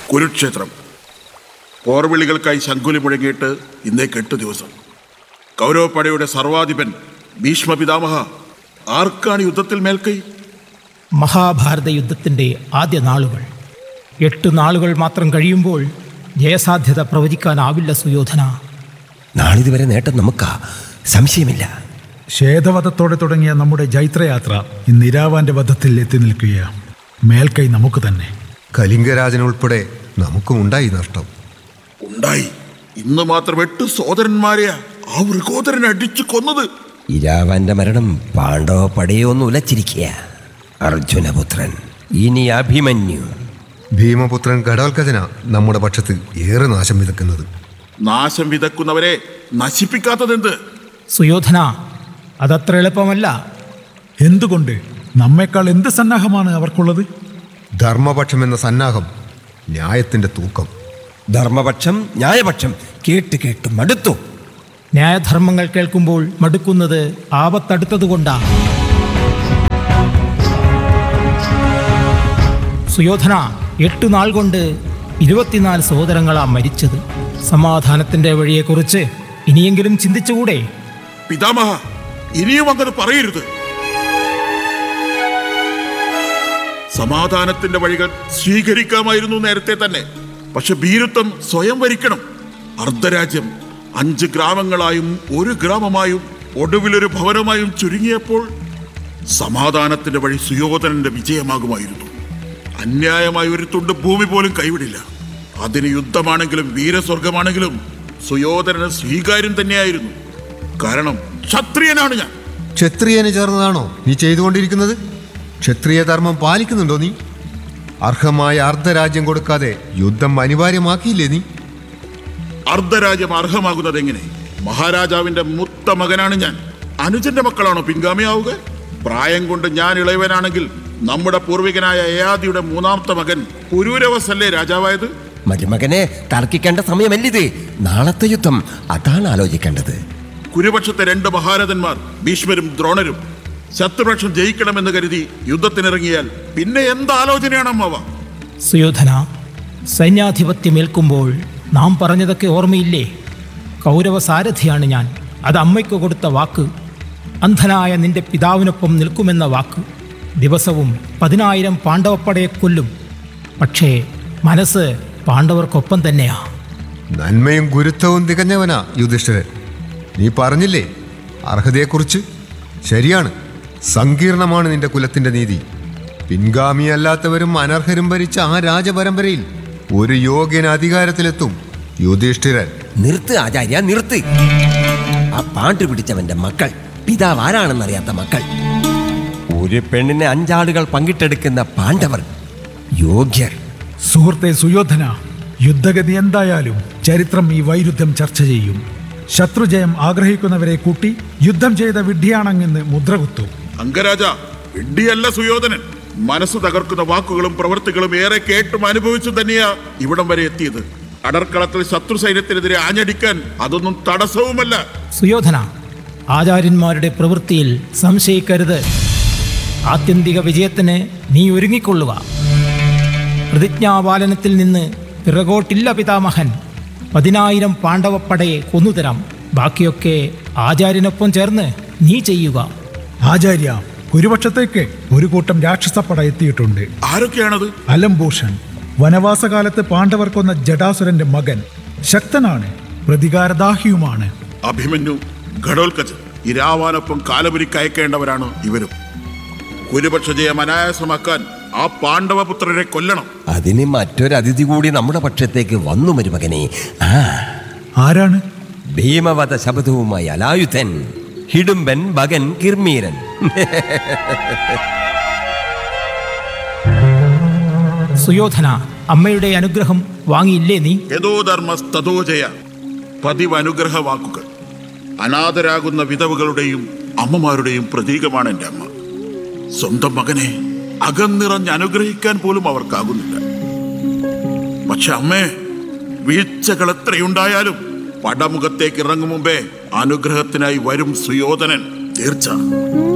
കുരുക്ഷേത്രം പോർവിളികൾക്കായി ശങ്കുലി മുഴങ്ങിയിട്ട് ഇന്നേക്ക് എട്ട് ദിവസം കൗരവപ്പടയുടെ സർവാധിപൻ ഭീഷ്മ പിതാമഹ ആർക്കാണ് യുദ്ധത്തിൽ മേൽക്കൈ മഹാഭാരത യുദ്ധത്തിൻ്റെ ആദ്യ നാളുകൾ എട്ട് നാളുകൾ മാത്രം കഴിയുമ്പോൾ ജയസാധ്യത പ്രവചിക്കാനാവില്ല സുയോധന നാളിതുവരെ നേട്ടം നമുക്കാ സംശയമില്ല ശ്വേതവധത്തോടെ തുടങ്ങിയ നമ്മുടെ ജൈത്രയാത്ര ഇന്ന് ഇരാവാന്റെ വധത്തിൽ എത്തി നിൽക്കുകയാണ് മേൽക്കൈ നമുക്ക് തന്നെ കലിംഗരാജനുൾപ്പെടെ നമുക്കും ഉണ്ടായി നഷ്ടം ഉണ്ടായി ഇന്ന് മാത്രം എട്ട് സോദരന്മാരെയാ ആ വൃഗോദരൻ അടിച്ചു കൊന്നത് ഇരാവന്റെ മരണം പാണ്ഡവ പടയൊന്ന് ഉലച്ചിരിക്കുക അർജുനപുത്രൻ ഇനി അഭിമന്യു ഭീമപുത്രൻ ഘടോൽക്കജന നമ്മുടെ പക്ഷത്ത് ഏറെ നാശം വിതക്കുന്നത് നാശം വിതക്കുന്നവരെ നശിപ്പിക്കാത്തതെന്ത് സുയോധന അതത്ര എളുപ്പമല്ല എന്തുകൊണ്ട് നമ്മെക്കാൾ എന്ത് സന്നാഹമാണ് അവർക്കുള്ളത് ധർമ്മപക്ഷം എന്ന സന്നാഹം ന്യായത്തിന്റെ തൂക്കം ധർമ്മപക്ഷം ന്യായപക്ഷം കേട്ട് കേട്ട് മടുത്തു ന്യായധർമ്മങ്ങൾ കേൾക്കുമ്പോൾ മടുക്കുന്നത് ആപത്തടുത്തതുകൊണ്ടാ സുയോധന എട്ട് നാൾ കൊണ്ട് ഇരുപത്തിനാല് സഹോദരങ്ങളാ മരിച്ചത് സമാധാനത്തിന്റെ വഴിയെക്കുറിച്ച് ഇനിയെങ്കിലും ചിന്തിച്ചുകൂടെ പിതാമഹ ഇനിയും അങ്ങനെ പറയരുത് സമാധാനത്തിന്റെ വഴികൾ സ്വീകരിക്കാമായിരുന്നു നേരത്തെ തന്നെ പക്ഷെ ഭീരുത്വം സ്വയം വരിക്കണം അർദ്ധരാജ്യം അഞ്ച് ഗ്രാമങ്ങളായും ഒരു ഗ്രാമമായും ഒടുവിലൊരു ഭവനമായും ചുരുങ്ങിയപ്പോൾ സമാധാനത്തിന്റെ വഴി സുയോധനന്റെ വിജയമാകുമായിരുന്നു അന്യായമായ ഒരു തുണ്ട് ഭൂമി പോലും കൈവിടില്ല അതിന് യുദ്ധമാണെങ്കിലും വീരസ്വർഗമാണെങ്കിലും സുയോധനന് സ്വീകാര്യം തന്നെയായിരുന്നു കാരണം ക്ഷത്രിയനാണ് ഞാൻ ക്ഷത്രിയന് ചേർന്നതാണോ നീ ചെയ്തുകൊണ്ടിരിക്കുന്നത് ക്ഷത്രിയ ധർമ്മം പാലിക്കുന്നുണ്ടോ നീ അർഹമായ അർദ്ധരാജ്യം കൊടുക്കാതെ യുദ്ധം അനിവാര്യമാക്കിയില്ലേ നീ അർദ്ധരാജ്യം അർഹമാകുന്നത് എങ്ങനെ മഹാരാജാവിന്റെ മുത്ത മകനാണ് ഞാൻ അനുജന്റെ മക്കളാണോ പിൻഗാമിയാവുക പ്രായം കൊണ്ട് ഞാൻ ഇളയവനാണെങ്കിൽ നമ്മുടെ പൂർവികനായ യയാദിയുടെ മൂന്നാമത്തെ മകൻ പുരൂരവസല്ലേ രാജാവായത് മരുമകനെ തർക്കിക്കേണ്ട സമയമല്ലിത് നാളത്തെ യുദ്ധം അതാണ് ആലോചിക്കേണ്ടത് കുരുപക്ഷത്തെ രണ്ട് മഹാരഥന്മാർ ഭീഷ്മരും ദ്രോണരും ശത്രുപക്ഷം ജയിക്കണമെന്ന് കരുതി യുദ്ധത്തിനിറങ്ങിയാൽ പിന്നെ എന്ത് ആലോചനയാണ് അമ്മാവ സുയോധന സൈന്യാധിപത്യമേൽക്കുമ്പോൾ നാം പറഞ്ഞതൊക്കെ ഓർമ്മയില്ലേ കൗരവ സാരഥിയാണ് ഞാൻ അത് അമ്മയ്ക്ക് കൊടുത്ത വാക്ക് അന്ധനായ നിന്റെ പിതാവിനൊപ്പം നിൽക്കുമെന്ന വാക്ക് ദിവസവും പതിനായിരം പാണ്ഡവപ്പടയെ കൊല്ലും പക്ഷേ മനസ്സ് പാണ്ഡവർക്കൊപ്പം തന്നെയാ നന്മയും ഗുരുത്വവും തികഞ്ഞവനാ യുധിഷ്ഠിരൻ നീ പറഞ്ഞില്ലേ അർഹതയെക്കുറിച്ച് ശരിയാണ് സങ്കീർണമാണ് നിന്റെ കുലത്തിന്റെ നീതി പിൻഗാമിയല്ലാത്തവരും അനർഹരും ഭരിച്ച ആ രാജപരമ്പരയിൽ ഒരു യോഗ്യൻ അധികാരത്തിലെത്തും യുധിഷ്ഠിരൻ നിർത്ത് ആചാര്യ നിർത്ത് ആ പാണ്ടു പിടിച്ചവന്റെ മക്കൾ പിതാവ് ആരാണെന്നറിയാത്ത മക്കൾ ഒരു പെണ്ണിനെ അഞ്ചാളുകൾ പങ്കിട്ടെടുക്കുന്ന പാണ്ഡവർ യോഗ്യർ സുഹൃത്തെ സുയോധന യുദ്ധഗതി എന്തായാലും ചരിത്രം ഈ വൈരുദ്ധ്യം ചർച്ച ചെയ്യും ശത്രുജയം ആഗ്രഹിക്കുന്നവരെ കൂട്ടി യുദ്ധം ചെയ്ത വിഡ്ഢിയാണെന്ന് മുദ്രകുത്തു അംഗരാജ വിഡ്ഢിയല്ല സുയോധനൻ മനസ്സ് തകർക്കുന്ന വാക്കുകളും പ്രവൃത്തികളും ഏറെ കേട്ടും അനുഭവിച്ചു തന്നെയാ ഇവിടം വരെ എത്തിയത് അടർക്കളത്തിൽ ശത്രു സൈന്യത്തിനെതിരെ ആഞ്ഞടിക്കാൻ അതൊന്നും തടസ്സവുമല്ല സുയോധന ആചാര്യന്മാരുടെ പ്രവൃത്തിയിൽ സംശയിക്കരുത് ആത്യന്തിക വിജയത്തിന് നീ ഒരുങ്ങിക്കൊള്ളുക പ്രതിജ്ഞാപാലനത്തിൽ നിന്ന് പിറകോട്ടില്ല പിതാമഹൻ പതിനായിരം പാണ്ഡവപ്പടയെ കൊന്നുതരാം ബാക്കിയൊക്കെ ആചാര്യനൊപ്പം ചേർന്ന് നീ ചെയ്യുക ആചാര്യ കുരുപക്ഷത്തേക്ക് ഒരു കൂട്ടം രാക്ഷസപ്പട എത്തിയിട്ടുണ്ട് ആരൊക്കെയാണത് അലംഭൂഷൺ വനവാസകാലത്ത് പാണ്ഡവർ കൊന്ന ജടാസുരന്റെ മകൻ ശക്തനാണ് പ്രതികാരദാഹിയുമാണ് അഭിമന്യു ഘടോൽക്കച്ച് ഇരാവാനൊപ്പം കാലപുരിക്കയക്കേണ്ടവരാണ് ഇവരും കുരുപക്ഷ ജയം അനായാസമാക്കാൻ ആ പാണ്ഡവപുത്രരെ കൊല്ലണം അതിന് മറ്റൊരതിഥി കൂടി നമ്മുടെ പക്ഷത്തേക്ക് വന്നു മരുമകനെ ആ ആരാണ് ഭീമവധ ശബ്ദവുമായി അലായുധൻ ഹിഡുംബൻ ഭഗൻ കിർമീരൻ സുയോധന അമ്മയുടെ അനുഗ്രഹം വാങ്ങിയില്ലേ നീ യഥോധർമ്മസ്തോ ജയ പതിവ് അനുഗ്രഹ വാക്കുകൾ അനാഥരാകുന്ന വിധവകളുടെയും അമ്മമാരുടെയും പ്രതീകമാണ് എൻ്റെ അമ്മ സ്വന്തം മകനെ അകന്നിറഞ്ഞ് അനുഗ്രഹിക്കാൻ പോലും അവർക്കാകുന്നില്ല പക്ഷെ അമ്മേ വീഴ്ചകൾ എത്രയുണ്ടായാലും പടമുഖത്തേക്ക് ഇറങ്ങും മുമ്പേ അനുഗ്രഹത്തിനായി വരും സുയോധനൻ തീർച്ച